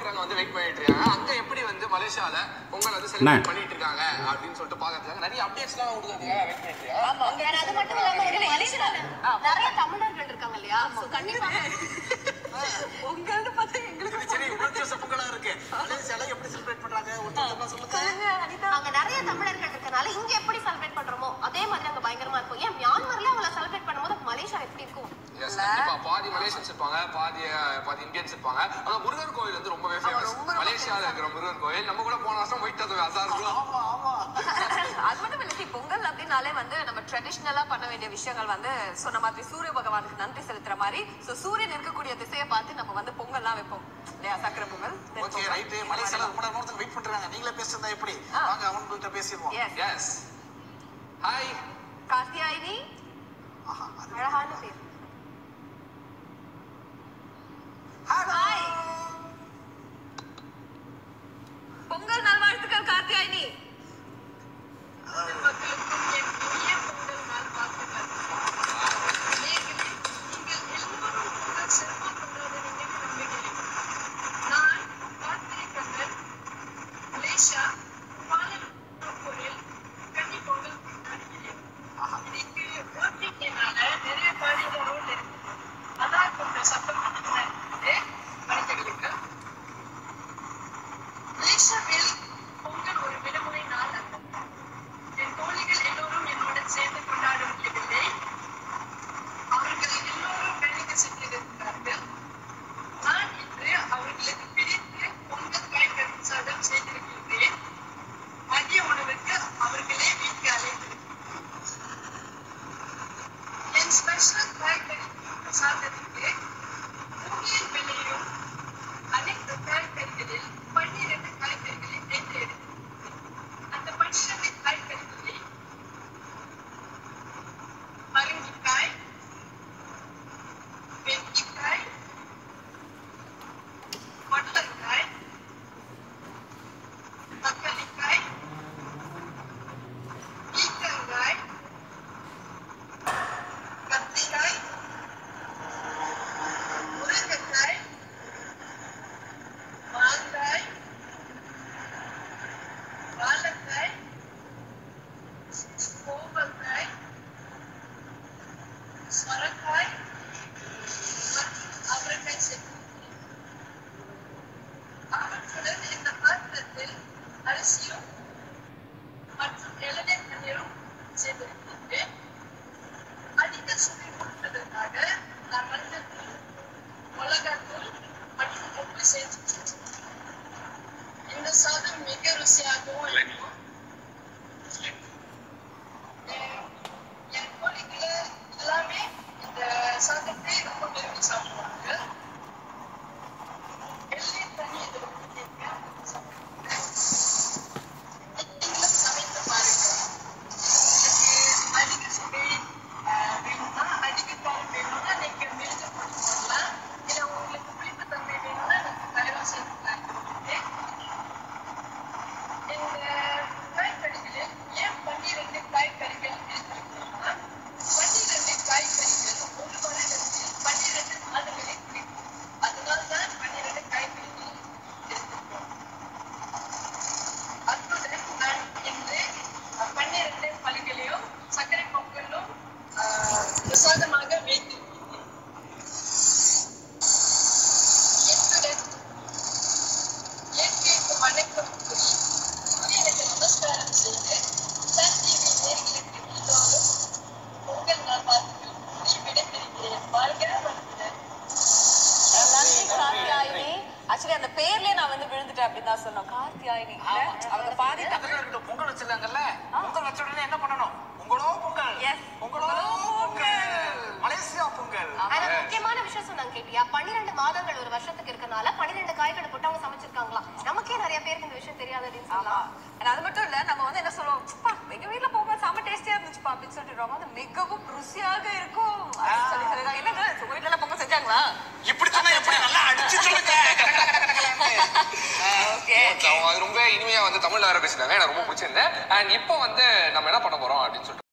பண்றவங்க வந்து வெயிட் பண்ணிட்டு இருக்காங்க அங்க எப்படி வந்து மலேசியால பொங்கல் வந்து செலிப்ரேட் பண்ணிட்டு இருக்காங்க அப்படின்னு சொல்லிட்டு பாக்கிறதுக்காக நிறைய அப்டேட்ஸ்லாம் கொடுக்கறதுக்காக வெயிட் பண்ணிட்டு இருக்காங்க வேற அது மட்டும் இல்லாம வந்து மலேசியால நிறைய தமிழர்கள் இருக்காங்க இல்லையா So கண்டிப்பா உங்கள்ட்ட பார்த்தா எங்களுக்கு சரி இவ்வளவு தேச பொங்கலா இருக்கு மலேசியால எப்படி செலிப்ரேட் பண்றாங்க ஒருத்தர் சொல்லுங்க சொல்லுங்க அனிதா அங்க நிறைய தமிழர்கள் இருக்கனால இங்க எப்படி செலிப்ரேட் பண்றோமோ அதே மாதிரி அங்க பயங்கரமா இருக்கும் ஏன் மியான்மர்ல அவங்கள செலிப்ரேட் பண்ணும்போது மலேசியா எப்படி இருக்கும் Yes, கண்டிப்பா பாதி மலேசியன்ஸ் இருப்பாங்க பாதி அஹ், பாதி இந்தியன்ஸ் இருப்பாங்க ஆனா முருகன் கோயில் வந்து ரொம்பவே ஃபேமஸ் ரொம்ப ரொம்ப மலேசியால இருக்கிற முருகன் கோயில் நம்ம கூட போன வருஷம் போயிட்டு அது அசாரம் ஆமா ஆமா அது மட்டும் இல்ல see, பொங்கல் அப்படின்னாலே வந்து நம்ம ட்ரெடிஷ்னலா பண்ண வேண்டிய விஷயங்கள் வந்து சொன்ன மாதிரி சூரிய பகவானுக்கு நன்றி செலுத்துற மாதிரி சோ சூரியன் இருக்கக்கூடிய திசையை பார்த்து நம்ம வந்து பொங்கல்லாம் வைப்போம் இல்லையா சக்கரை Pongal then okay Pongal. Right மலேசியால ரொம்ப நேரம் ஒருத்தர் வெயிட் பண்றாங்க நீங்களே பேசுறதா எப்படி ஆ. வாங்க அவங்கள்ட்ட பேசிடுவோம் Yes. எஸ் ஹாய் கார்த்தியாயினி ஆஹா, அது- அழகான பேர் Hello. ஹாய் பொங்கல் நல்வாழ்த்துக்கள் கார்த்தியாயினி மலேசியாவில் பொங்கல் ஒரு விடுமுறை நாள் அல்ல என் தோழிகள் எல்லோரும் என்னுடன் சேர்ந்து கொண்டாட முடியவில்லை அவர்கள் எல்லோரும் வேலைக்கு சென்றிருக்கிறார்கள் நான் இன்று அவர்களுக்கு பிடித்து பொங்கல் காய்கறி சாதம் செய்திருக்கின்றேன் மதிய உணவுக்கு அவர்களே வீட்டுக்கு அழைத்திருக்கிறேன் என் ஸ்பெஷல் காய்கறி சாதத்துக்கு பூமியின் விலையும் அனைத்து காய்கறிகளில் பன்னிரண்டு காய்கறிகளை தேர்ந்தெடுத்தேன் அந்த பன்னிரண்டு காய்கறிகளில் பரங்கிக்காய் வெண்டிக்காய் பொடலங்காய் தக்காளிக்காய் பீக்கங்காய் கத்திரிக்காய் முருங்கைக்காய் மாங்காய் வாழைக்காய் கோவக்காய் சொரக்காய் மற்றும் அவரைக்காய் சேர்க்கிறேன் அவற்றுடன் இந்த பாத்திரத்தில் அரிசியும் மற்றும் இளநீர் தண்ணீரும் சேர்த்திருக்கின்றேன் அதிக சுவை கொடுப்பதற்காக நான் மஞ்சள் மிளகாத்தூள் மற்றும் உப்பு சேர்த்து இந்த சாதம் மிக ருசியாகவும் இருக்கும் என் என் தோழிகள எல்லாமே இந்த சாதத்தை ரொம்ப விரும்பி சாப்பிடுவாங்க வெள்ளை தண்ணி இதில் ஊற்றிருக்கேன். நீங்களும் சமைத்து பாருங்க எனக்கு அதிக சுவை ஆஹ், வேணும்னா அதிக காரம் வேணும்னா நீங்க மிளகு பொடி போடலாம் இல்லை உங்களுக்கு புளிப்பு தன்மை வேணும்னா நீங்க கலரும் சேர்த்துக்கலாம் இந்த காய்கறிகளில் ஏன் பன்னிரண்டு காய்கறிகள் இருக்கிறதுனா பன்னிரண்டு காய்கறிகள் ஒரு வருடத்தில் பன்னிரண்டு மாதங்களை குறிக்கும் அதனால தான் பன்னிரண்டு காய்கறிகள் இருக்கிறோம் அத்துடன் நான் இன்று அஹ், பன்னிரண்டு பழங்களையும் சர்க்கரை பொங்கலும் அஹ், பிரசாதமாக வைத்திருக்கிறேன் இத்துடன் இயற்கைக்கு வணக்கம் கூறி சூரியனுக்கு நமஸ்காரம் செய்து சன் டிவி நேர்களுக்கு எல்லோரும் பொங்கல் நல்வாழ்த்துக்கள் கூறி விடைபெறுகிறேன் வாழ்க வளமுடன் நன்றி கார்த்தியாயினி ஆக்சுவலி அந்த பேர்லயே நான் வந்து விழுந்துட்டேன் அப்படின்னு தான் சொன்னோம் கார்த்தியாயினி இல்ல? அவங்க பாதி தமிழ் பக்கத்துல இருக்கட்டும் பொங்கல் வச்சிருக்காங்கல்ல பொங்கல் வச்ச உடனே என்ன பண்ணணும் உங்களோ பொங்கல் Yes. உங்களோ பொங்கல் மலேசியா பொங்கல் ஆனா முக்கியமான விஷயம் சொன்னாங்க கேட்டியா பன்னிரெண்டு மாதங்கள் ஒரு வருஷத்துக்கு இருக்கனால பன்னிரெண்டு காய்களை போட்டு அவங்க சமைச்சிருக்காங்களாம் நமக்கே நிறைய பேருக்கு இந்த விஷயம் தெரியாது அப்படின்னு ஆமா சொல்லலாம் And அது மட்டும் இல்ல நம்ம வந்து என்ன சொல்லுவோம் "பா, எங்க வீட்ல போகும்போது செம்ம டேஸ்டியா இருந்துச்சுப்பா அப்படின்னு சொல்லிட்டு ரொம்ப அது மிகவும் ருசியாக இருக்கும் அப்படின்னு சொல்லி சொல்லிருக்காங்க என்னங்க உங்க வீட்ல எல்லாம் பொங்கல் செஞ்சாங்களா இப்படி சொன்னா எப்படி நல்லா அடிச்சு சொல்லுங்க ஓகே அவங்க அது ரொம்ப இனிமையா வந்து தமிழ்ல வேற பேசினாங்க எனக்கு ரொம்ப பிடிச்சிருந்தேன் அண்ட் இப்போ வந்து நம்ம என்ன பண்ண போறோம் அப்படின்னு சொல்லிட்டு